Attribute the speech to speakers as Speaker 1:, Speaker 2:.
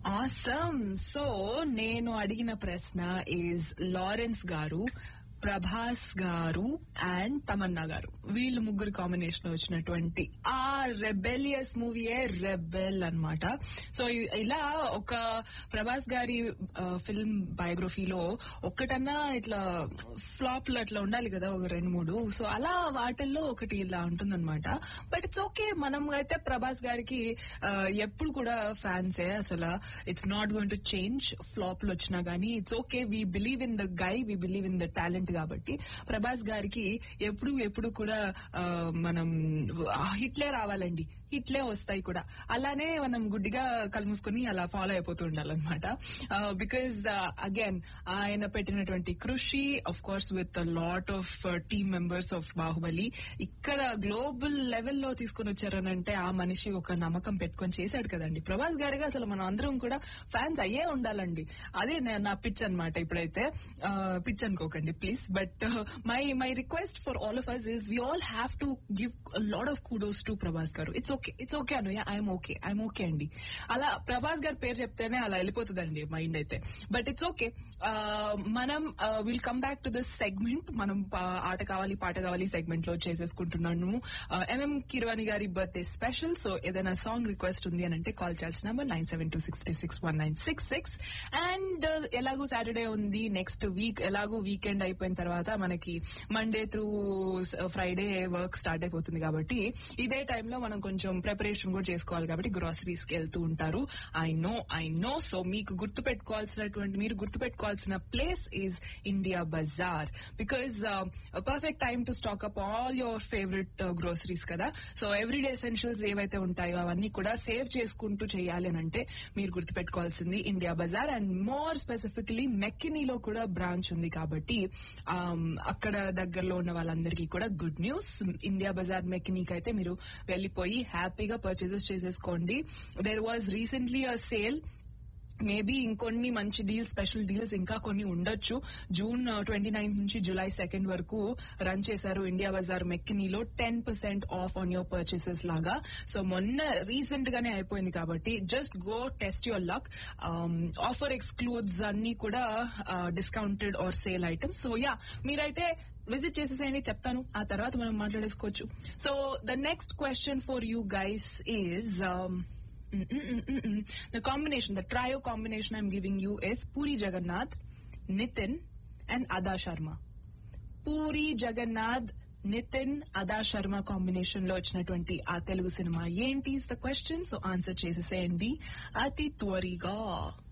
Speaker 1: Awesome so నేను అడిగిన ప్రశ్న ఈజ్ లారెన్స్ గారు ప్రభాస్ గారు అండ్ తమన్నా గారు వీళ్ళు ముగ్గురు కాంబినేషన్ వచ్చినటువంటి ఆ రెబెలియస్ మూవీయే రెబెల్ అన్నమాట సో ఇ- ఇలా ఒక ప్రభాస్ గారి ఫిల్మ్ బయోగ్రఫీలో ఒక్కటన్నా ఇట్లా ఫ్లాప్ లో అట్లా ఉండాలి కదా ఒక రెండు మూడు సో అలా వాటిల్లో ఒకటి ఇలా ఉంటుందన్నమాట బట్ ఇట్స్ ఓకే మనం అయితే ప్రభాస్ గారికి ఆ, ఎప్పుడు కూడా ఫ్యాన్సే అసలు it's not going to change flop లో వచ్చినా గానీ it's okay we believe in the guy we believe in the talent కాబట్టి ప్రభాస్ గారికి ఎప్పుడు ఎప్పుడు కూడా ఆ, మనం ఆ, హిట్లే రావాలండి హిట్లే వస్తాయి కూడా అలానే మనం గుడ్డిగా కళ్ళు మూసుకొని అలా ఫాలో అయిపోతూ ఉండాలన్నమాట బికాజ్ అగైన్ ఆయన పెట్టినటువంటి కృషి of course with lot of team members of Baahubali ఇక్కడ గ్లోబల్ లెవెల్లో తీసుకొని వచ్చారనంటే ఆ మనిషి ఒక నమ్మకం పెట్టుకొని చేశాడు కదండి ప్రభాస్ గారిగా అసలు మనం అందరం కూడా ఫ్యాన్స్ అయ్యే ఉండాలండి అదే నా- నా పిచ్ అన్నమాట ఇప్పుడైతే పిచ్ అనుకోకండి please but my my request for all of us is we all have to give lot of kudos to Prabhas గారు ఇట్స్ ఓకే ఇట్స్ ఓకే అను ఐఎమ్ ఓకే ఐఎమ్ ఓకే అండి అలా ప్రభాస్ గారి పేరు చెప్తేనే అలా వెళ్ళిపోతుందండి మైండ్ అయితే బట్ ఇట్స్ ఓకే మనం will come back to this segment మనం ఆ, ఆట కావాలి పాట కావాలి సెగ్మెంట్ లో చేసేసుకుంటున్నాను ఎంఎం కిరవాణి గారి బర్త్డే స్పెషల్ సో ఏదైనా సాంగ్ రిక్వెస్ట్ ఉంది అని అంటే కాల్ చేయాల్సిన number nine seven two sixty six one nine six six and ఎలాగూ సాటర్డే ఉంది నెక్స్ట్ వీక్ ఎలాగూ వీకెండ్ అయిపోయిన తర్వాత మనకి Monday through Friday work start అయిపోతుంది కాబట్టి ఇదే టైంలో మనం కొంచెం ప్రిపరేషన్ కూడా చేసుకోవాలి కాబట్టి గ్రాసరీస్ కి వెళ్తూ ఉంటారు I know I know so మీకు గుర్తు పెట్టుకోవాల్సినటువంటి మీరు గుర్తు పెట్టుకోవాల్సిన place is India Bazaar because perfect time to stock up all your favourite groceries కదా సో ఎవ్రీడే ఎసెన్షియల్స్ ఏవైతే ఉంటాయో అవన్నీ కూడా సేవ్ చేసుకుంటూ చేయాలి అని అంటే మీరు గుర్తు పెట్టుకోవాల్సింది India Bazaar and more specifically మెక్కినీలో కూడా బ్రాంచ్ ఉంది కాబట్టి um, అక్కడ దగ్గరలో ఉన్న వాళ్ళందరికీ కూడా గుడ్ న్యూస్ ఇండియా బజార్ మెక్కినీకి అయితే మీరు వెళ్ళిపోయి హ్యాపీగా పర్చేసెస్ చేసేసుకోండి there was recently a sale maybe ఇంకొన్ని మంచి డీల్స్ స్పెషల్ డీల్స్ ఇంకా కొన్ని ఉండొచ్చు జూన్ ట్వంటీ నైన్త్ నుంచి జూలై సెకండ్ వరకు రన్ చేశారు ఇండియా బజార్ మెక్కినీలో ten percent off on your purchases లాగా సో మొన్న రీసెంట్ గానే అయిపోయింది కాబట్టి just go test your luck offer excludes అన్ని కూడా discounted or sale items so yeah మీరైతే విజిట్ చేసేసేయండి చెప్తాను ఆ తర్వాత మనం మాట్లాడేసుకోవచ్చు so the next question for you guys is Mm, mm, mm, mm, mm. The combination, the trio combination I'm giving you is Puri Jagannath, Nitin, and Ada Sharma. Puri Jagannadh Nithiin Ada Sharma combination లో వచ్చినటువంటి ఆ తెలుగు సినిమా ఏంటి ద క్వశ్చన్ సో ఆన్సర్ చేసేసేయండి అతి త్వరగా